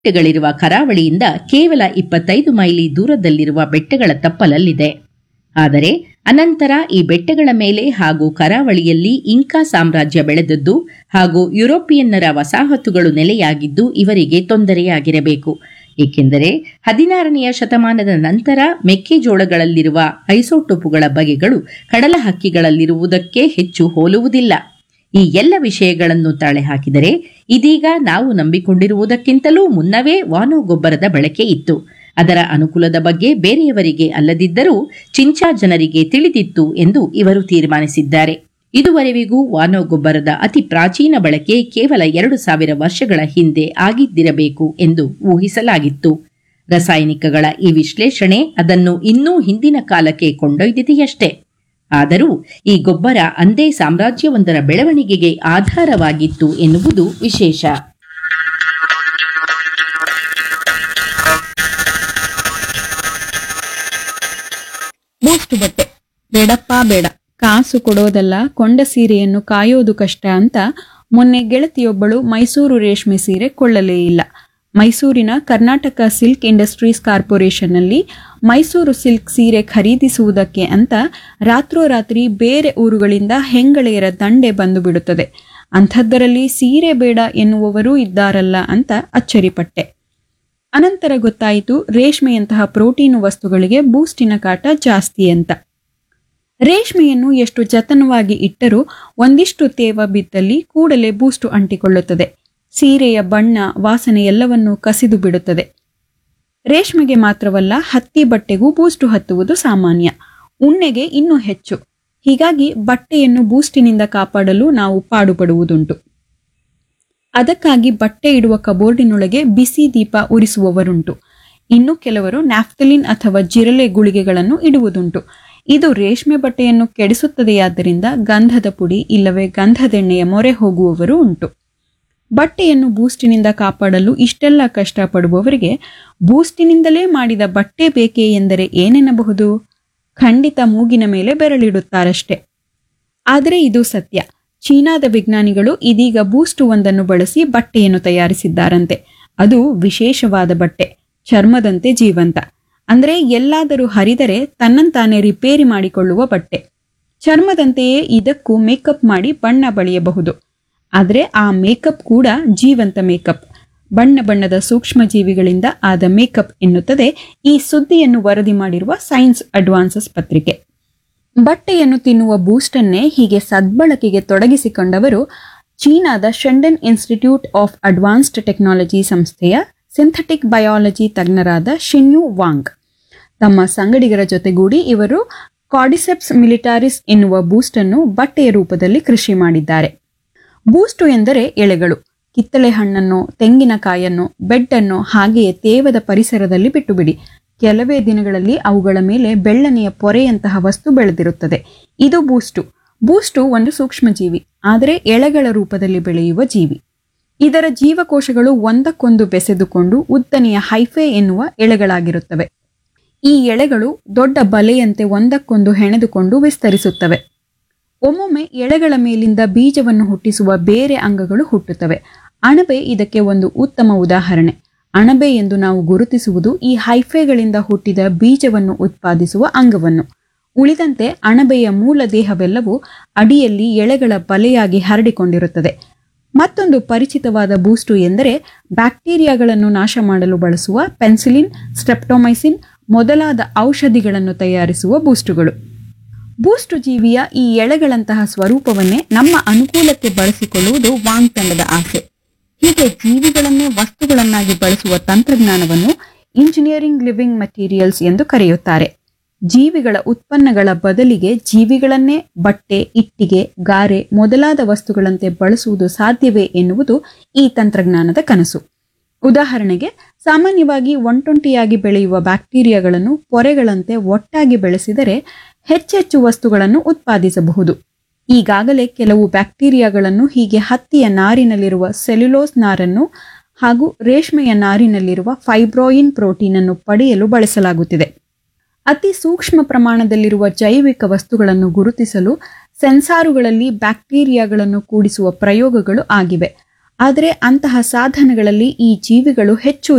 ಬೆಟ್ಟಗಳಿರುವ ಕರಾವಳಿಯಿಂದ ಕೇವಲ ಇಪ್ಪತ್ತೈದು ಮೈಲಿ ದೂರದಲ್ಲಿರುವ ಬೆಟ್ಟಗಳ ತಪ್ಪಲಲ್ಲಿದೆ ಆದರೆ ಅನಂತರ ಈ ಬೆಟ್ಟಗಳ ಮೇಲೆ ಹಾಗೂ ಕರಾವಳಿಯಲ್ಲಿ ಇಂಕಾ ಸಾಮ್ರಾಜ್ಯ ಬೆಳೆದದ್ದು ಹಾಗೂ ಯುರೋಪಿಯನ್ನರ ವಸಾಹತುಗಳು ನೆಲೆಯಾಗಿದ್ದು ಇವರಿಗೆ ತೊಂದರೆಯಾಗಿರಬೇಕು ಏಕೆಂದರೆ ಹದಿನಾರನೆಯ ಶತಮಾನದ ನಂತರ ಮೆಕ್ಕೆಜೋಳಗಳಲ್ಲಿರುವ ಐಸೋಟೋಪುಗಳ ಬಗೆಗಳು ಕಡಲ ಹಕ್ಕಿಗಳಲ್ಲಿರುವುದಕ್ಕೆ ಹೆಚ್ಚು ಹೋಲುವುದಿಲ್ಲ ಈ ಎಲ್ಲ ವಿಷಯಗಳನ್ನು ತಾಳೆ ಹಾಕಿದರೆ ಇದೀಗ ನಾವು ನಂಬಿಕೊಂಡಿರುವುದಕ್ಕಿಂತಲೂ ಮುನ್ನವೇ ವಾನೋ ಗೊಬ್ಬರದ ಬಳಕೆ ಇತ್ತು ಅದರ ಅನುಕೂಲದ ಬಗ್ಗೆ ಬೇರೆಯವರಿಗೆ ಅಲ್ಲದಿದ್ದರೂ ಚಿಂಚಾ ಜನರಿಗೆ ತಿಳಿದಿತ್ತು ಎಂದು ಇವರು ತೀರ್ಮಾನಿಸಿದ್ದಾರೆ ಇದುವರೆವಿಗೂ ವಾನೋ ಗೊಬ್ಬರದ ಅತಿ ಪ್ರಾಚೀನ ಬಳಕೆ ಕೇವಲ ಎರಡು ಸಾವಿರ ವರ್ಷಗಳ ಹಿಂದೆ ಆಗಿದ್ದಿರಬೇಕು ಎಂದು ಊಹಿಸಲಾಗಿತ್ತು ರಾಸಾಯನಿಕಗಳ ಈ ವಿಶ್ಲೇಷಣೆ ಅದನ್ನು ಇನ್ನೂ ಹಿಂದಿನ ಕಾಲಕ್ಕೆ ಕೊಂಡೊಯ್ದಿದೆಯಷ್ಟೇ ಆದರೂ ಈ ಗೊಬ್ಬರ ಅಂದೇ ಸಾಮ್ರಾಜ್ಯವೊಂದರ ಬೆಳವಣಿಗೆಗೆ ಆಧಾರವಾಗಿತ್ತು ಎನ್ನುವುದು ವಿಶೇಷ ಬೂಸ್ಟ್ ಬಟ್ಟೆ ಬೇಡಪ್ಪ ಬೇಡ ಕಾಸು ಕೊಡೋದಲ್ಲ ಕೊಂಡ ಸೀರೆಯನ್ನು ಕಾಯೋದು ಕಷ್ಟ ಅಂತ ಮೊನ್ನೆ ಗೆಳತಿಯೊಬ್ಬಳು ಮೈಸೂರು ರೇಷ್ಮೆ ಸೀರೆ ಕೊಳ್ಳಲೇ ಇಲ್ಲ ಮೈಸೂರಿನ ಕರ್ನಾಟಕ ಸಿಲ್ಕ್ ಇಂಡಸ್ಟ್ರೀಸ್ ಕಾರ್ಪೊರೇಷನ್ನಲ್ಲಿ ಮೈಸೂರು ಸಿಲ್ಕ್ ಸೀರೆ ಖರೀದಿಸುವುದಕ್ಕೆ ಅಂತ ರಾತ್ರೋರಾತ್ರಿ ಬೇರೆ ಊರುಗಳಿಂದ ಹೆಂಗಳೆಯರ ದಂಡೆ ಬಂದು ಬಿಡುತ್ತದೆ ಅಂಥದ್ದರಲ್ಲಿ ಸೀರೆ ಬೇಡ ಎನ್ನುವವರೂ ಇದ್ದಾರಲ್ಲ ಅಂತ ಅಚ್ಚರಿಪಟ್ಟೆ ಅನಂತರ ಗೊತ್ತಾಯಿತು ರೇಷ್ಮೆಯಂತಹ ಪ್ರೋಟೀನು ವಸ್ತುಗಳಿಗೆ ಬೂಸ್ಟಿನ ಕಾಟ ಜಾಸ್ತಿ ಅಂತ ರೇಷ್ಮೆಯನ್ನು ಎಷ್ಟು ಜತನವಾಗಿ ಇಟ್ಟರೂ ಒಂದಿಷ್ಟು ತೇವ ಬಿದ್ದಲ್ಲಿ ಕೂಡಲೇ ಬೂಸ್ಟು ಅಂಟಿಕೊಳ್ಳುತ್ತದೆ ಸೀರೆಯ ಬಣ್ಣ ವಾಸನೆ ಎಲ್ಲವನ್ನೂ ಕಸಿದು ಬಿಡುತ್ತದೆ ರೇಷ್ಮೆಗೆ ಮಾತ್ರವಲ್ಲ ಹತ್ತಿ ಬಟ್ಟೆಗೂ ಬೂಸ್ಟು ಹತ್ತುವುದು ಸಾಮಾನ್ಯ ಉಣ್ಣೆಗೆ ಇನ್ನೂ ಹೆಚ್ಚು ಹೀಗಾಗಿ ಬಟ್ಟೆಯನ್ನು ಬೂಸ್ಟಿನಿಂದ ಕಾಪಾಡಲು ನಾವು ಪಾಡುಪಡುವುದುಂಟು ಅದಕ್ಕಾಗಿ ಬಟ್ಟೆ ಇಡುವ ಕಬೋರ್ಡಿನೊಳಗೆ ಬಿಸಿ ದೀಪ ಉರಿಸುವವರುಂಟು ಇನ್ನು ಕೆಲವರು ನ್ಯಾಫ್ತಲಿನ್ ಅಥವಾ ಜಿರಳೆ ಗುಳಿಗೆಗಳನ್ನು ಇಡುವುದುಂಟು ಇದು ರೇಷ್ಮೆ ಬಟ್ಟೆಯನ್ನು ಕೆಡಿಸುತ್ತದೆಯಾದ್ದರಿಂದ ಗಂಧದ ಪುಡಿ ಇಲ್ಲವೇ ಗಂಧದೆಣ್ಣೆಯ ಮೊರೆ ಹೋಗುವವರು ಉಂಟು ಬಟ್ಟೆಯನ್ನು ಬೂಸ್ಟಿನಿಂದ ಕಾಪಾಡಲು ಇಷ್ಟೆಲ್ಲ ಕಷ್ಟಪಡುವವರಿಗೆ ಬೂಸ್ಟಿನಿಂದಲೇ ಮಾಡಿದ ಬಟ್ಟೆ ಬೇಕೇ ಎಂದರೆ ಏನೆನ್ನಬಹುದು ಖಂಡಿತ ಮೂಗಿನ ಮೇಲೆ ಬೆರಳಿಡುತ್ತಾರಷ್ಟೆ ಆದರೆ ಇದು ಸತ್ಯ ಚೀನಾದ ವಿಜ್ಞಾನಿಗಳು ಇದೀಗ ಬೂಸ್ಟು ಒಂದನ್ನು ಬಳಸಿ ಬಟ್ಟೆಯನ್ನು ತಯಾರಿಸಿದ್ದಾರಂತೆ ಅದು ವಿಶೇಷವಾದ ಬಟ್ಟೆ ಚರ್ಮದಂತೆ ಜೀವಂತ ಅಂದ್ರೆ ಎಲ್ಲಾದರೂ ಹರಿದರೆ ತನ್ನಂತಾನೆ ರಿಪೇರಿ ಮಾಡಿಕೊಳ್ಳುವ ಬಟ್ಟೆ ಚರ್ಮದಂತೆಯೇ ಇದಕ್ಕೂ ಮೇಕಪ್ ಮಾಡಿ ಬಣ್ಣ ಬಳಿಯಬಹುದು ಆದರೆ ಆ ಮೇಕಪ್ ಕೂಡ ಜೀವಂತ ಮೇಕಪ್ ಬಣ್ಣ ಬಣ್ಣದ ಸೂಕ್ಷ್ಮ ಜೀವಿಗಳಿಂದ ಆದ ಮೇಕಪ್ ಎನ್ನುತ್ತದೆ ಈ ಸುದ್ದಿಯನ್ನು ವರದಿ ಮಾಡಿರುವ ಸೈನ್ಸ್ ಅಡ್ವಾನ್ಸಸ್ ಪತ್ರಿಕೆ ಬಟ್ಟೆಯನ್ನು ತಿನ್ನುವ ಬೂಸ್ಟನ್ನೇ ಹೀಗೆ ಸದ್ಬಳಕೆಗೆ ತೊಡಗಿಸಿಕೊಂಡವರು ಚೀನಾದ Shenzhen institute of advanced technology ಸಂಸ್ಥೆಯ ಸಿಂಥೆಟಿಕ್ ಬಯಾಲಜಿ ತಜ್ಞರಾದ ಶಿನ್ಯು ವಾಂಗ್ ತಮ್ಮ ಸಂಗಡಿಗರ ಜೊತೆಗೂಡಿ ಇವರು ಕಾರ್ಡಿಸೆಪ್ಸ್ ಮಿಲಿಟಾರಿಸ್ ಎನ್ನುವ ಬೂಸ್ಟನ್ನು ಬಟ್ಟೆಯ ರೂಪದಲ್ಲಿ ಕೃಷಿ ಮಾಡಿದ್ದಾರೆ ಬೂಸ್ಟು ಎಂದರೆ ಎಳೆಗಳು ಕಿತ್ತಳೆ ಹಣ್ಣನ್ನು ತೆಂಗಿನಕಾಯನ್ನು ಬೆಡ್ಡನ್ನು ಹಾಗೆಯೇ ತೇವದ ಪರಿಸರದಲ್ಲಿ ಬಿಟ್ಟುಬಿಡಿ ಕೆಲವೇ ದಿನಗಳಲ್ಲಿ ಅವುಗಳ ಮೇಲೆ ಬೆಳ್ಳನೆಯ ಪೊರೆಯಂತಹ ವಸ್ತು ಬೆಳೆದಿರುತ್ತದೆ ಇದು ಬೂಸ್ಟು ಬೂಸ್ಟು ಒಂದು ಸೂಕ್ಷ್ಮಜೀವಿ ಆದರೆ ಎಳೆಗಳ ರೂಪದಲ್ಲಿ ಬೆಳೆಯುವ ಜೀವಿ ಇದರ ಜೀವಕೋಶಗಳು ಒಂದಕ್ಕೊಂದು ಬೆಸೆದುಕೊಂಡು ಉದ್ದನೆಯ ಹೈಫೆ ಎನ್ನುವ ಎಳೆಗಳಾಗಿರುತ್ತವೆ ಈ ಎಳೆಗಳು ದೊಡ್ಡ ಬಲೆಯಂತೆ ಒಂದಕ್ಕೊಂದು ಹೆಣೆದುಕೊಂಡು ವಿಸ್ತರಿಸುತ್ತವೆ ಒಮ್ಮೊಮ್ಮೆ ಎಳೆಗಳ ಮೇಲಿಂದ ಬೀಜವನ್ನು ಹುಟ್ಟಿಸುವ ಬೇರೆ ಅಂಗಗಳು ಹುಟ್ಟುತ್ತವೆ ಅಣಬೆ ಇದಕ್ಕೆ ಒಂದು ಉತ್ತಮ ಉದಾಹರಣೆ ಅಣಬೆ ಎಂದು ನಾವು ಗುರುತಿಸುವುದು ಈ ಹೈಫೆಗಳಿಂದ ಹುಟ್ಟಿದ ಬೀಜವನ್ನು ಉತ್ಪಾದಿಸುವ ಅಂಗವನ್ನು ಉಳಿದಂತೆ ಅಣಬೆಯ ಮೂಲ ದೇಹವೆಲ್ಲವೂ ಅಡಿಯಲ್ಲಿ ಎಳೆಗಳ ಬಲೆಯಾಗಿ ಹರಡಿಕೊಂಡಿರುತ್ತದೆ ಮತ್ತೊಂದು ಪರಿಚಿತವಾದ ಬೂಸ್ಟು ಎಂದರೆ ಬ್ಯಾಕ್ಟೀರಿಯಾಗಳನ್ನು ನಾಶ ಮಾಡಲು ಬಳಸುವ ಪೆನ್ಸಿಲಿನ್ ಸ್ಟ್ರೆಪ್ಟೊಮೈಸಿನ್ ಮೊದಲಾದ ಔಷಧಿಗಳನ್ನು ತಯಾರಿಸುವ ಬೂಸ್ಟುಗಳು ಬೂಸ್ಟು ಜೀವಿಯ ಈ ಎಳೆಗಳಂತಹ ಸ್ವರೂಪವನ್ನೇ ನಮ್ಮ ಅನುಕೂಲಕ್ಕೆ ಬಳಸಿಕೊಳ್ಳುವುದು ವಾಂಗ್ ತಂಡದ ಆಸೆ ಹೀಗೆ ಜೀವಿಗಳನ್ನೇ ವಸ್ತುಗಳನ್ನಾಗಿ ಬಳಸುವ ತಂತ್ರಜ್ಞಾನವನ್ನು ಇಂಜಿನಿಯರಿಂಗ್ ಲಿವಿಂಗ್ ಮೆಟೀರಿಯಲ್ಸ್ ಎಂದು ಕರೆಯುತ್ತಾರೆ ಜೀವಿಗಳ ಉತ್ಪನ್ನಗಳ ಬದಲಿಗೆ ಜೀವಿಗಳನ್ನೇ ಬಟ್ಟೆ ಇಟ್ಟಿಗೆ ಗಾರೆ ಮೊದಲಾದ ವಸ್ತುಗಳಂತೆ ಬಳಸುವುದು ಸಾಧ್ಯವೇ ಎನ್ನುವುದು ಈ ತಂತ್ರಜ್ಞಾನದ ಕನಸು ಉದಾಹರಣೆಗೆ ಸಾಮಾನ್ಯವಾಗಿ ಒಂಟೊಂಟಿಯಾಗಿ ಬೆಳೆಯುವ ಬ್ಯಾಕ್ಟೀರಿಯಾಗಳನ್ನು ಪೊರೆಗಳಂತೆ ಒಟ್ಟಾಗಿ ಬೆಳೆಸಿದರೆ ಹೆಚ್ಚೆಚ್ಚು ವಸ್ತುಗಳನ್ನು ಉತ್ಪಾದಿಸಬಹುದು ಈಗಾಗಲೇ ಕೆಲವು ಬ್ಯಾಕ್ಟೀರಿಯಾಗಳನ್ನು ಹೀಗೆ ಹತ್ತಿಯ ನಾರಿನಲ್ಲಿರುವ ಸೆಲ್ಯುಲೋಸ್ ನಾರನ್ನು ಹಾಗೂ ರೇಷ್ಮೆಯ ನಾರಿನಲ್ಲಿರುವ ಫೈಬ್ರೋಯಿನ್ ಪ್ರೋಟೀನ್ ಅನ್ನು ಪಡೆಯಲು ಬಳಸಲಾಗುತ್ತಿದೆ ಅತಿ ಸೂಕ್ಷ್ಮ ಪ್ರಮಾಣದಲ್ಲಿರುವ ಜೈವಿಕ ವಸ್ತುಗಳನ್ನು ಗುರುತಿಸಲು ಸೆನ್ಸಾರುಗಳಲ್ಲಿ ಬ್ಯಾಕ್ಟೀರಿಯಾಗಳನ್ನು ಕೂಡಿಸುವ ಪ್ರಯೋಗಗಳು ಆಗಿವೆ ಆದರೆ ಅಂತಹ ಸಾಧನಗಳಲ್ಲಿ ಈ ಜೀವಿಗಳು ಹೆಚ್ಚು